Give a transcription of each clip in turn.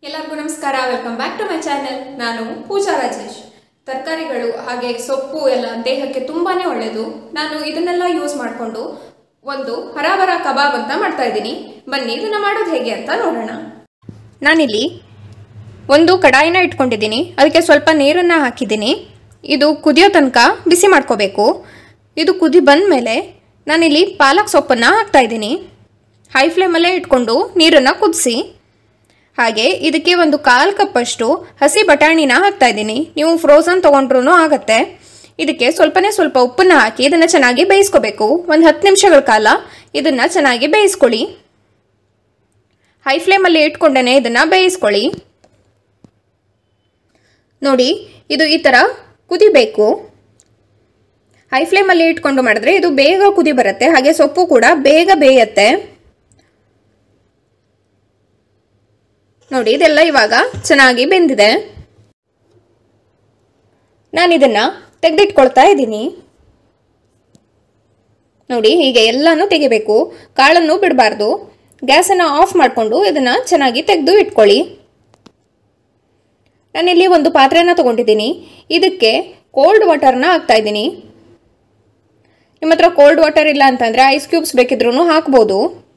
ಎಲ್ಲರಿಗೂ ನಮಸ್ಕಾರ welcome back to my channel ನಾನು ಪೂಜಾ ರಾಜೇಶ್ ತರಕಾರಿಗಳು ಹಾಗೆ ಸೊಪ್ಪು ಎಲ್ಲ ದೇಹಕ್ಕೆ ತುಂಬಾನೇ ಒಳ್ಳೆಯದು ನಾನು ಇದನ್ನೆಲ್ಲ ಯೂಸ್ ಮಾಡಿಕೊಂಡು ಒಂದು ಹರಾಬರ ಕಬಾಬ್ ಅಂತ ಮಾಡ್ತಾ ಇದ್ದೀನಿ ಬನ್ನಿ ಇದನ್ನ ಮಾಡೋದು ಹೇಗೆ ಅಂತ ನೋಡೋಣ ನಾನಿಲ್ಲಿ ಒಂದು ಕಡಾಯಿನ ಇಟ್ಕೊಂಡಿದ್ದೀನಿ ಅದಕ್ಕೆ ಸ್ವಲ್ಪ ನೀರನ್ನು ಹಾಕಿದ್ದೀನಿ ಇದು ಕುದಿಯೋ ತನಕ ಬಿಸಿ ಮಾಡ್ಕೋಬೇಕು ಇದು ಕುದಿ ಬಂದ ಮೇಲೆ ನಾನಿಲ್ಲಿ ಪಾಲಕ್ ಸೊಪ್ಪನ್ನು ಹಾಕ್ತಾ ಇದ್ದೀನಿ ಹೈ ಫ್ಲೇಮಲ್ಲೇ ಇಟ್ಕೊಂಡು ನೀರನ್ನು ಕುದಿಸಿ ಹಾಗೆ ಇದಕ್ಕೆ ಒಂದು ಕಾಲು ಕಪ್ಪಷ್ಟು ಹಸಿ ಬಟಾಣಿನ ಹಾಕ್ತಾ ಇದ್ದೀನಿ ನೀವು ಫ್ರೋಸನ್ ತೊಗೊಂಡ್ರೂ ಆಗತ್ತೆ ಇದಕ್ಕೆ ಸ್ವಲ್ಪನೇ ಸ್ವಲ್ಪ ಉಪ್ಪನ್ನ ಹಾಕಿ ಇದನ್ನು ಚೆನ್ನಾಗಿ ಬೇಯಿಸ್ಕೋಬೇಕು ಒಂದು ಹತ್ತು ನಿಮಿಷಗಳ ಕಾಲ ಇದನ್ನು ಚೆನ್ನಾಗಿ ಬೇಯಿಸ್ಕೊಳ್ಳಿ ಹೈ ಫ್ಲೇಮಲ್ಲಿ ಇಟ್ಕೊಂಡೇ ಇದನ್ನು ಬೇಯಿಸ್ಕೊಳ್ಳಿ ನೋಡಿ ಇದು ಈ ಥರ ಕುದಿಬೇಕು ಹೈ ಫ್ಲೇಮಲ್ಲಿ ಇಟ್ಕೊಂಡು ಮಾಡಿದ್ರೆ ಇದು ಬೇಗ ಕುದಿ ಬರುತ್ತೆ ಹಾಗೆ ಸೊಪ್ಪು ಕೂಡ ಬೇಗ ಬೇಯತ್ತೆ ನೋಡಿ ಇದೆಲ್ಲ ಇವಾಗ ಚೆನ್ನಾಗಿ ಬೆಂದಿದೆ ನಾನು ಇದನ್ನು ತೆಗೆದಿಟ್ಕೊಳ್ತಾ ಇದ್ದೀನಿ ನೋಡಿ ಹೀಗೆ ಎಲ್ಲನೂ ತೆಗಿಬೇಕು ಕಾಳನ್ನು ಬಿಡಬಾರ್ದು ಗ್ಯಾಸನ್ನು ಆಫ್ ಮಾಡಿಕೊಂಡು ಇದನ್ನು ಚೆನ್ನಾಗಿ ತೆಗೆದು ಇಟ್ಕೊಳ್ಳಿ ನಾನಿಲ್ಲಿ ಒಂದು ಪಾತ್ರೆನ ತೊಗೊಂಡಿದ್ದೀನಿ ಇದಕ್ಕೆ ಕೋಲ್ಡ್ ವಾಟರ್ನ ಹಾಕ್ತಾ ಇದ್ದೀನಿ ನಿಮ್ಮ ಹತ್ರ ಕೋಲ್ಡ್ ವಾಟರ್ ಇಲ್ಲ ಅಂತಂದರೆ ಐಸ್ ಕ್ಯೂಬ್ಸ್ ಬೇಕಿದ್ರೂ ಹಾಕ್ಬೋದು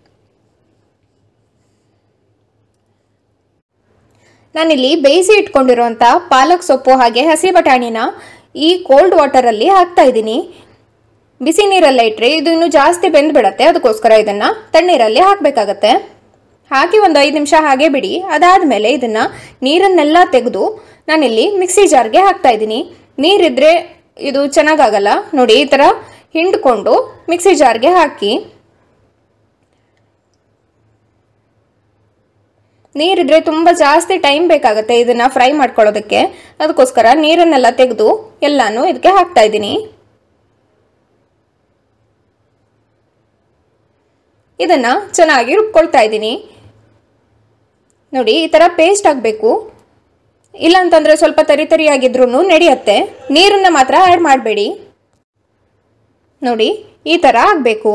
ನಾನಿಲ್ಲಿ ಬೇಯಿಸಿ ಇಟ್ಕೊಂಡಿರುವಂಥ ಪಾಲಕ್ ಸೊಪ್ಪು ಹಾಗೆ ಹಸಿ ಬಟಾಣಿನ ಈ ಕೋಲ್ಡ್ ವಾಟರಲ್ಲಿ ಹಾಕ್ತಾ ಇದ್ದೀನಿ ಬಿಸಿ ನೀರಲ್ಲ ಇಟ್ಟರೆ ಇದು ಇನ್ನೂ ಜಾಸ್ತಿ ಬೆಂದ್ಬಿಡತ್ತೆ ಅದಕ್ಕೋಸ್ಕರ ಇದನ್ನು ತಣ್ಣೀರಲ್ಲಿ ಹಾಕಬೇಕಾಗತ್ತೆ ಹಾಕಿ ಒಂದು ಐದು ನಿಮಿಷ ಹಾಗೆ ಬಿಡಿ ಅದಾದಮೇಲೆ ಇದನ್ನು ನೀರನ್ನೆಲ್ಲ ತೆಗೆದು ನಾನಿಲ್ಲಿ ಮಿಕ್ಸಿ ಜಾರ್ಗೆ ಹಾಕ್ತಾ ಇದ್ದೀನಿ ನೀರಿದ್ರೆ ಇದು ಚೆನ್ನಾಗಾಗಲ್ಲ ನೋಡಿ ಈ ಥರ ಹಿಂಡ್ಕೊಂಡು ಮಿಕ್ಸಿ ಜಾರ್ಗೆ ಹಾಕಿ ನೀರಿದ್ರೆ ತುಂಬ ಜಾಸ್ತಿ ಟೈಮ್ ಬೇಕಾಗುತ್ತೆ ಇದನ್ನು ಫ್ರೈ ಮಾಡ್ಕೊಳ್ಳೋದಕ್ಕೆ ಅದಕ್ಕೋಸ್ಕರ ನೀರನ್ನೆಲ್ಲ ತೆಗೆದು ಎಲ್ಲಾನು ಇದಕ್ಕೆ ಹಾಕ್ತಾ ಇದ್ದೀನಿ ಇದನ್ನು ಚೆನ್ನಾಗಿ ರುಬ್ಕೊಳ್ತಾ ಇದ್ದೀನಿ ನೋಡಿ ಈ ಥರ ಪೇಸ್ಟ್ ಆಗಬೇಕು ಇಲ್ಲ ಅಂತಂದರೆ ಸ್ವಲ್ಪ ತರಿ ತರಿಯಾಗಿದ್ರೂ ನಡೆಯುತ್ತೆ ನೀರನ್ನು ಮಾತ್ರ ಆ್ಯಡ್ ಮಾಡಬೇಡಿ ನೋಡಿ ಈ ಥರ ಆಗಬೇಕು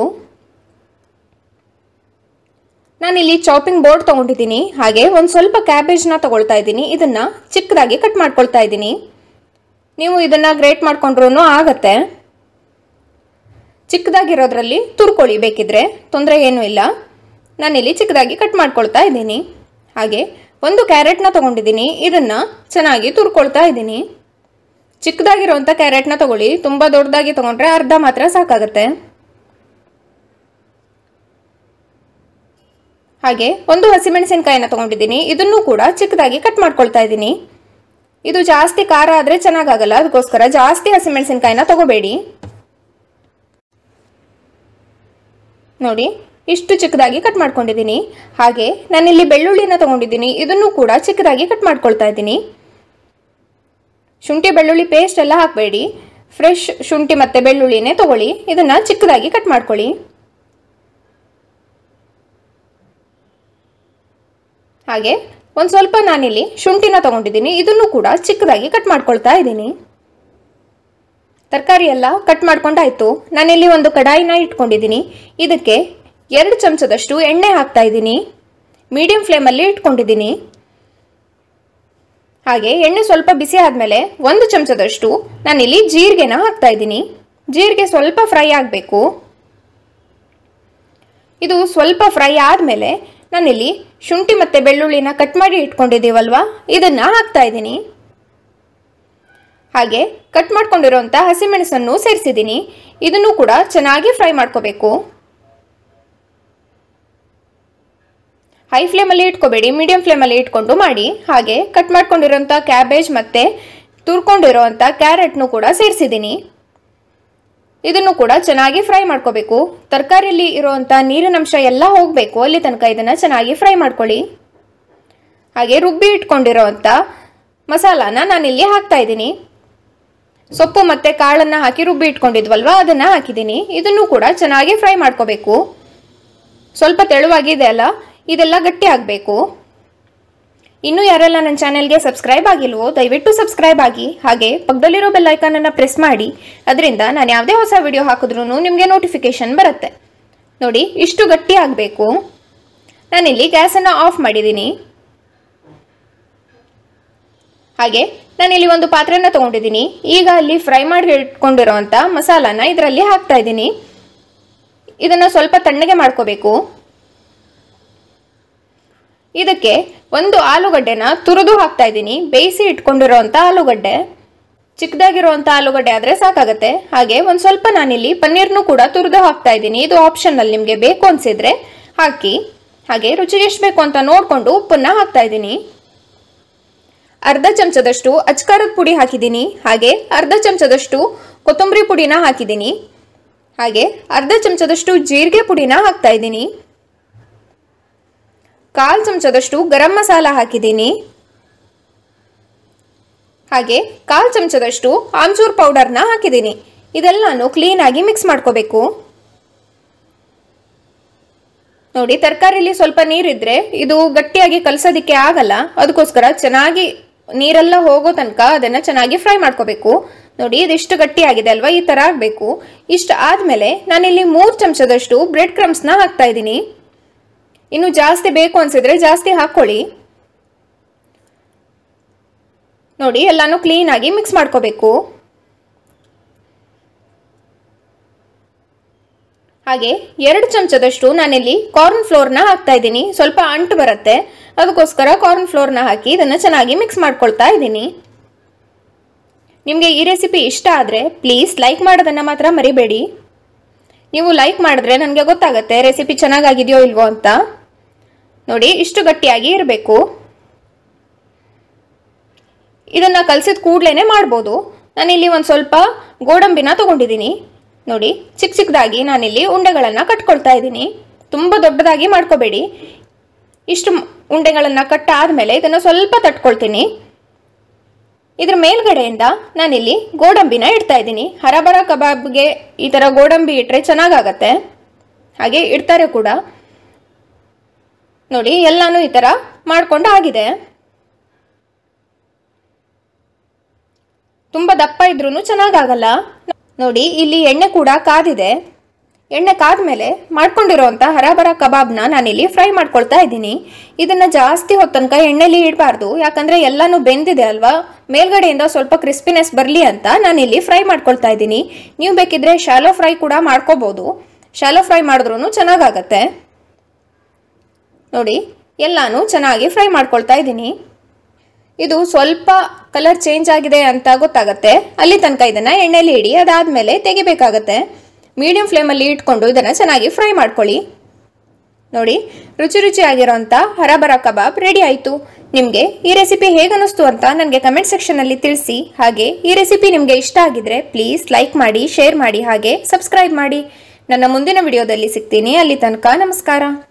ನಾನಿಲ್ಲಿ ಚಾಪಿಂಗ್ ಬೋರ್ಡ್ ತೊಗೊಂಡಿದ್ದೀನಿ ಹಾಗೆ ಒಂದು ಸ್ವಲ್ಪ ಕ್ಯಾಬೇಜ್ನ ತೊಗೊಳ್ತಾ ಇದ್ದೀನಿ ಇದನ್ನು ಚಿಕ್ಕದಾಗಿ ಕಟ್ ಮಾಡ್ಕೊಳ್ತಾ ಇದ್ದೀನಿ ನೀವು ಇದನ್ನು ಗ್ರೇಟ್ ಮಾಡ್ಕೊಂಡ್ರೂ ಆಗತ್ತೆ ಚಿಕ್ಕದಾಗಿರೋದ್ರಲ್ಲಿ ತುರ್ಕೊಳ್ಳಿ ಬೇಕಿದ್ರೆ ತೊಂದರೆ ಏನೂ ಇಲ್ಲ ನಾನಿಲ್ಲಿ ಚಿಕ್ಕದಾಗಿ ಕಟ್ ಮಾಡ್ಕೊಳ್ತಾ ಇದ್ದೀನಿ ಹಾಗೆ ಒಂದು ಕ್ಯಾರೆಟ್ನ ತೊಗೊಂಡಿದ್ದೀನಿ ಇದನ್ನು ಚೆನ್ನಾಗಿ ತುರ್ಕೊಳ್ತಾ ಇದ್ದೀನಿ ಚಿಕ್ಕದಾಗಿರೋಂಥ ಕ್ಯಾರೆಟ್ನ ತೊಗೊಳ್ಳಿ ತುಂಬ ದೊಡ್ಡದಾಗಿ ತೊಗೊಂಡ್ರೆ ಅರ್ಧ ಮಾತ್ರ ಸಾಕಾಗುತ್ತೆ ಹಾಗೆ ಒಂದು ಹಸಿಮೆಣಸಿನಕಾಯಿನ ತೊಗೊಂಡಿದ್ದೀನಿ ಇದನ್ನು ಕೂಡ ಚಿಕ್ಕದಾಗಿ ಕಟ್ ಮಾಡ್ಕೊಳ್ತಾ ಇದ್ದೀನಿ ಇದು ಜಾಸ್ತಿ ಖಾರ ಆದರೆ ಚೆನ್ನಾಗಾಗಲ್ಲ ಅದಕ್ಕೋಸ್ಕರ ಜಾಸ್ತಿ ಹಸಿಮೆಣಸಿನಕಾಯಿನ ತಗೋಬೇಡಿ ನೋಡಿ ಇಷ್ಟು ಚಿಕ್ಕದಾಗಿ ಕಟ್ ಮಾಡ್ಕೊಂಡಿದ್ದೀನಿ ಹಾಗೆ ನಾನಿಲ್ಲಿ ಬೆಳ್ಳುಳ್ಳಿನ ತೊಗೊಂಡಿದ್ದೀನಿ ಇದನ್ನು ಕೂಡ ಚಿಕ್ಕದಾಗಿ ಕಟ್ ಮಾಡ್ಕೊಳ್ತಾ ಇದ್ದೀನಿ ಶುಂಠಿ ಬೆಳ್ಳುಳ್ಳಿ ಪೇಸ್ಟ್ ಎಲ್ಲ ಹಾಕಬೇಡಿ ಫ್ರೆಶ್ ಶುಂಠಿ ಮತ್ತು ಬೆಳ್ಳುಳ್ಳಿನೇ ತೊಗೊಳ್ಳಿ ಇದನ್ನು ಚಿಕ್ಕದಾಗಿ ಕಟ್ ಮಾಡ್ಕೊಳ್ಳಿ ಹಾಗೆ ಒಂದು ಸ್ವಲ್ಪ ನಾನಿಲ್ಲಿ ಶುಂಠಿನ ತೊಗೊಂಡಿದ್ದೀನಿ ಇದನ್ನು ಕೂಡ ಚಿಕ್ಕದಾಗಿ ಕಟ್ ಮಾಡ್ಕೊಳ್ತಾ ಇದ್ದೀನಿ ತರಕಾರಿ ಎಲ್ಲ ಕಟ್ ಮಾಡ್ಕೊಂಡಾಯ್ತು ನಾನಿಲ್ಲಿ ಒಂದು ಕಡಾಯಿನ ಇಟ್ಕೊಂಡಿದ್ದೀನಿ ಇದಕ್ಕೆ ಎರಡು ಚಮಚದಷ್ಟು ಎಣ್ಣೆ ಹಾಕ್ತಾ ಇದ್ದೀನಿ ಮೀಡಿಯಂ ಫ್ಲೇಮಲ್ಲಿ ಇಟ್ಕೊಂಡಿದ್ದೀನಿ ಹಾಗೆ ಎಣ್ಣೆ ಸ್ವಲ್ಪ ಬಿಸಿ ಆದಮೇಲೆ ಒಂದು ಚಮಚದಷ್ಟು ನಾನಿಲ್ಲಿ ಜೀರಿಗೆನ ಹಾಕ್ತಾ ಇದ್ದೀನಿ ಜೀರಿಗೆ ಸ್ವಲ್ಪ ಫ್ರೈ ಆಗಬೇಕು ಇದು ಸ್ವಲ್ಪ ಫ್ರೈ ಆದಮೇಲೆ ನಾನಿಲ್ಲಿ ಶುಂಠಿ ಮತ್ತು ಬೆಳ್ಳುಳ್ಳಿನ ಕಟ್ ಮಾಡಿ ಇಟ್ಕೊಂಡಿದ್ದೀವಲ್ವ ಇದನ್ನು ಹಾಕ್ತಾ ಇದ್ದೀನಿ ಹಾಗೆ ಕಟ್ ಮಾಡ್ಕೊಂಡಿರೋಂಥ ಹಸಿಮೆಣಸನ್ನು ಸೇರಿಸಿದ್ದೀನಿ ಇದನ್ನು ಕೂಡ ಚೆನ್ನಾಗಿ ಫ್ರೈ ಮಾಡ್ಕೋಬೇಕು ಹೈ ಫ್ಲೇಮಲ್ಲಿ ಇಟ್ಕೋಬೇಡಿ ಮೀಡಿಯಂ ಫ್ಲೇಮಲ್ಲಿ ಇಟ್ಕೊಂಡು ಮಾಡಿ ಹಾಗೆ ಕಟ್ ಮಾಡ್ಕೊಂಡಿರೋಂಥ ಕ್ಯಾಬೇಜ್ ಮತ್ತು ತುರ್ಕೊಂಡಿರೋಂಥ ಕ್ಯಾರೆಟ್ನು ಕೂಡ ಸೇರಿಸಿದ್ದೀನಿ ಇದನ್ನು ಕೂಡ ಚೆನ್ನಾಗಿ ಫ್ರೈ ಮಾಡ್ಕೋಬೇಕು ತರಕಾರಿಯಲ್ಲಿ ಇರುವಂಥ ನೀರಿನಂಶ ಎಲ್ಲ ಹೋಗಬೇಕು ಅಲ್ಲಿ ತನಕ ಇದನ್ನು ಚೆನ್ನಾಗಿ ಫ್ರೈ ಮಾಡ್ಕೊಳ್ಳಿ ಹಾಗೆ ರುಬ್ಬಿ ಇಟ್ಕೊಂಡಿರೋವಂಥ ಮಸಾಲಾನ ನಾನಿಲ್ಲಿ ಹಾಕ್ತಾ ಇದ್ದೀನಿ ಸೊಪ್ಪು ಮತ್ತು ಕಾಳನ್ನು ಹಾಕಿ ರುಬ್ಬಿ ಇಟ್ಕೊಂಡಿದ್ವಲ್ವ ಅದನ್ನು ಹಾಕಿದ್ದೀನಿ ಇದನ್ನು ಕೂಡ ಚೆನ್ನಾಗಿ ಫ್ರೈ ಮಾಡ್ಕೋಬೇಕು ಸ್ವಲ್ಪ ತೆಳುವಾಗಿದೆ ಅಲ್ಲ ಇದೆಲ್ಲ ಗಟ್ಟಿ ಆಗಬೇಕು ಇನ್ನೂ ಯಾರೆಲ್ಲ ನನ್ನ ಚಾನೆಲ್ಗೆ ಸಬ್ಸ್ಕ್ರೈಬ್ ಆಗಿಲ್ವೋ ದಯವಿಟ್ಟು ಸಬ್ಸ್ಕ್ರೈಬ್ ಆಗಿ ಹಾಗೆ ಪಕ್ಕದಲ್ಲಿರೋ ಬೆಲ್ ಐಕಾನನ್ನು ಪ್ರೆಸ್ ಮಾಡಿ ಅದರಿಂದ ನಾನು ಯಾವುದೇ ಹೊಸ ವಿಡಿಯೋ ಹಾಕಿದ್ರೂ ನಿಮಗೆ ನೋಟಿಫಿಕೇಶನ್ ಬರುತ್ತೆ ನೋಡಿ ಇಷ್ಟು ಗಟ್ಟಿ ಆಗಬೇಕು ನಾನಿಲ್ಲಿ ಗ್ಯಾಸನ್ನು ಆಫ್ ಮಾಡಿದ್ದೀನಿ ಹಾಗೆ ನಾನಿಲ್ಲಿ ಒಂದು ಪಾತ್ರೆನ ತಗೊಂಡಿದ್ದೀನಿ ಈಗ ಅಲ್ಲಿ ಫ್ರೈ ಮಾಡಿ ಇಟ್ಕೊಂಡಿರೋವಂಥ ಮಸಾಲಾನ ಇದರಲ್ಲಿ ಹಾಕ್ತಾ ಇದ್ದೀನಿ ಇದನ್ನು ಸ್ವಲ್ಪ ತಣ್ಣಗೆ ಮಾಡ್ಕೋಬೇಕು ಇದಕ್ಕೆ ಒಂದು ಆಲೂಗಡ್ಡೆನ ತುರಿದು ಹಾಕ್ತಾ ಇದ್ದೀನಿ ಬೇಯಿಸಿ ಇಟ್ಕೊಂಡಿರೋವಂಥ ಆಲೂಗಡ್ಡೆ ಚಿಕ್ಕದಾಗಿರುವಂಥ ಆಲೂಗಡ್ಡೆ ಆದರೆ ಸಾಕಾಗತ್ತೆ ಹಾಗೆ ಒಂದು ಸ್ವಲ್ಪ ನಾನಿಲ್ಲಿ ಪನ್ನೀರ್ನು ಕೂಡ ತುರಿದು ಹಾಕ್ತಾ ಇದ್ದೀನಿ ಇದು ಆಪ್ಷನಲ್ಲಿ ನಿಮಗೆ ಬೇಕು ಅನಿಸಿದ್ರೆ ಹಾಕಿ ಹಾಗೆ ರುಚಿಗೆ ಎಷ್ಟು ಬೇಕು ಅಂತ ನೋಡಿಕೊಂಡು ಉಪ್ಪನ್ನು ಹಾಕ್ತಾ ಇದ್ದೀನಿ ಅರ್ಧ ಚಮಚದಷ್ಟು ಅಚ್ಕಾರದ ಪುಡಿ ಹಾಕಿದ್ದೀನಿ ಹಾಗೆ ಅರ್ಧ ಚಮಚದಷ್ಟು ಕೊತ್ತಂಬರಿ ಪುಡಿನ ಹಾಕಿದ್ದೀನಿ ಹಾಗೆ ಅರ್ಧ ಚಮಚದಷ್ಟು ಜೀರಿಗೆ ಪುಡಿನ ಹಾಕ್ತಾ ಇದ್ದೀನಿ ಕಾಲು ಚಮಚದಷ್ಟು ಗರಂ ಮಸಾಲ ಹಾಕಿದ್ದೀನಿ ಹಾಗೆ ಕಾಲು ಚಮಚದಷ್ಟು ಆಮ್ಚೂರ್ ಪೌಡರ್ನ ಹಾಕಿದ್ದೀನಿ ಇದೆಲ್ಲನೂ ಕ್ಲೀನಾಗಿ ಮಿಕ್ಸ್ ಮಾಡ್ಕೋಬೇಕು ನೋಡಿ ತರಕಾರಿಲಿ ಸ್ವಲ್ಪ ನೀರಿದ್ರೆ ಇದು ಗಟ್ಟಿಯಾಗಿ ಕಲಸೋದಿಕ್ಕೆ ಆಗಲ್ಲ ಅದಕ್ಕೋಸ್ಕರ ಚೆನ್ನಾಗಿ ನೀರೆಲ್ಲ ಹೋಗೋ ತನಕ ಅದನ್ನು ಚೆನ್ನಾಗಿ ಫ್ರೈ ಮಾಡ್ಕೋಬೇಕು ನೋಡಿ ಇದಿಷ್ಟು ಗಟ್ಟಿಯಾಗಿದೆ ಅಲ್ವಾ ಈ ಥರ ಆಗಬೇಕು ಇಷ್ಟು ಆದಮೇಲೆ ನಾನಿಲ್ಲಿ ಮೂರು ಚಮಚದಷ್ಟು ಬ್ರೆಡ್ ಕ್ರಮ್ಸ್ನ ಹಾಕ್ತಾ ಇದ್ದೀನಿ ಇನ್ನು ಜಾಸ್ತಿ ಬೇಕು ಅನ್ಸಿದ್ರೆ ಜಾಸ್ತಿ ಹಾಕ್ಕೊಳ್ಳಿ ನೋಡಿ ಎಲ್ಲಾನು ಕ್ಲೀನಾಗಿ ಮಿಕ್ಸ್ ಮಾಡ್ಕೋಬೇಕು ಹಾಗೆ ಎರಡು ಚಮಚದಷ್ಟು ನಾನಿಲ್ಲಿ ಕಾರ್ನ್ ಫ್ಲೋರ್ನ ಹಾಕ್ತಾ ಇದ್ದೀನಿ ಸ್ವಲ್ಪ ಅಂಟು ಬರುತ್ತೆ ಅದಕ್ಕೋಸ್ಕರ ಕಾರ್ನ್ ಫ್ಲೋರ್ನ ಹಾಕಿ ಇದನ್ನು ಚೆನ್ನಾಗಿ ಮಿಕ್ಸ್ ಮಾಡ್ಕೊಳ್ತಾ ಇದ್ದೀನಿ ನಿಮಗೆ ಈ ರೆಸಿಪಿ ಇಷ್ಟ ಆದರೆ ಪ್ಲೀಸ್ ಲೈಕ್ ಮಾಡೋದನ್ನು ಮಾತ್ರ ಮರಿಬೇಡಿ ನೀವು ಲೈಕ್ ಮಾಡಿದ್ರೆ ನನಗೆ ಗೊತ್ತಾಗುತ್ತೆ ರೆಸಿಪಿ ಚೆನ್ನಾಗಾಗಿದೆಯೋ ಇಲ್ವೋ ಅಂತ ನೋಡಿ ಇಷ್ಟು ಗಟ್ಟಿಯಾಗಿ ಇರಬೇಕು ಇದನ್ನು ಕಲಸಿದ ಕೂಡಲೇ ಮಾಡ್ಬೋದು ನಾನಿಲ್ಲಿ ಒಂದು ಸ್ವಲ್ಪ ಗೋಡಂಬಿನ ತೊಗೊಂಡಿದ್ದೀನಿ ನೋಡಿ ಚಿಕ್ಕ ಚಿಕ್ಕದಾಗಿ ನಾನಿಲ್ಲಿ ಉಂಡೆಗಳನ್ನು ಕಟ್ಕೊಳ್ತಾ ಇದ್ದೀನಿ ತುಂಬ ದೊಡ್ಡದಾಗಿ ಮಾಡ್ಕೋಬೇಡಿ ಇಷ್ಟು ಉಂಡೆಗಳನ್ನು ಕಟ್ಟಾದಮೇಲೆ ಇದನ್ನು ಸ್ವಲ್ಪ ತಟ್ಕೊಳ್ತೀನಿ ಇದ್ರ ಮೇಲ್ಗಡೆಯಿಂದ ನಾನಿಲ್ಲಿ ಗೋಡಂಬಿನ ಇಡ್ತಾ ಇದ್ದೀನಿ ಹರಬರ ಕಬಾಬ್ಗೆ ಈ ಥರ ಗೋಡಂಬಿ ಇಟ್ಟರೆ ಚೆನ್ನಾಗಾಗತ್ತೆ ಹಾಗೆ ಇಡ್ತಾರೆ ಕೂಡ ನೋಡಿ ಎಲ್ಲಾನು ಈ ಥರ ಮಾಡ್ಕೊಂಡು ಆಗಿದೆ ತುಂಬ ದಪ್ಪ ಇದ್ರೂ ಚೆನ್ನಾಗಾಗಲ್ಲ ನೋಡಿ ಇಲ್ಲಿ ಎಣ್ಣೆ ಕೂಡ ಕಾದಿದೆ ಎಣ್ಣೆ ಕಾದ್ಮೇಲೆ ಮಾಡ್ಕೊಂಡಿರೋಂಥ ಹರಾಬರ ಕಬಾಬ್ನ ನಾನಿಲ್ಲಿ ಫ್ರೈ ಮಾಡ್ಕೊಳ್ತಾ ಇದ್ದೀನಿ ಇದನ್ನು ಜಾಸ್ತಿ ಹೊತ್ತು ತನಕ ಎಣ್ಣೆಲಿ ಇಡಬಾರ್ದು ಯಾಕಂದರೆ ಎಲ್ಲನೂ ಬೆಂದಿದೆ ಅಲ್ವಾ ಮೇಲ್ಗಡೆಯಿಂದ ಸ್ವಲ್ಪ ಕ್ರಿಸ್ಪಿನೆಸ್ ಬರಲಿ ಅಂತ ನಾನಿಲ್ಲಿ ಫ್ರೈ ಮಾಡ್ಕೊಳ್ತಾ ಇದ್ದೀನಿ ನೀವು ಬೇಕಿದ್ರೆ ಶಾಲೋ ಫ್ರೈ ಕೂಡ ಮಾಡ್ಕೋಬೋದು ಶಾಲೋ ಫ್ರೈ ಮಾಡಿದ್ರೂ ಚೆನ್ನಾಗಾಗತ್ತೆ ನೋಡಿ ಎಲ್ಲಾನು ಚೆನ್ನಾಗಿ ಫ್ರೈ ಮಾಡ್ಕೊಳ್ತಾ ಇದ್ದೀನಿ ಇದು ಸ್ವಲ್ಪ ಕಲರ್ ಚೇಂಜ್ ಆಗಿದೆ ಅಂತ ಗೊತ್ತಾಗತ್ತೆ ಅಲ್ಲಿ ತನಕ ಇದನ್ನು ಎಣ್ಣೆಲಿ ಇಡಿ ಅದಾದಮೇಲೆ ತೆಗಿಬೇಕಾಗತ್ತೆ ಮೀಡಿಯಂ ಫ್ಲೇಮಲ್ಲಿ ಇಟ್ಕೊಂಡು ಇದನ್ನು ಚೆನ್ನಾಗಿ ಫ್ರೈ ಮಾಡ್ಕೊಳ್ಳಿ ನೋಡಿ ರುಚಿ ರುಚಿಯಾಗಿರೋಂಥ ಹರಬರ ಕಬಾಬ್ ರೆಡಿ ಆಯಿತು ನಿಮಗೆ ಈ ರೆಸಿಪಿ ಹೇಗೆ ಅನ್ನಿಸ್ತು ಅಂತ ನನಗೆ ಕಮೆಂಟ್ ಸೆಕ್ಷನಲ್ಲಿ ತಿಳಿಸಿ ಹಾಗೆ ಈ ರೆಸಿಪಿ ನಿಮಗೆ ಇಷ್ಟ ಆಗಿದ್ರೆ ಪ್ಲೀಸ್ ಲೈಕ್ ಮಾಡಿ ಶೇರ್ ಮಾಡಿ ಹಾಗೆ ಸಬ್ಸ್ಕ್ರೈಬ್ ಮಾಡಿ ನನ್ನ ಮುಂದಿನ ವಿಡಿಯೋದಲ್ಲಿ ಸಿಗ್ತೀನಿ ಅಲ್ಲಿ ತನಕ ನಮಸ್ಕಾರ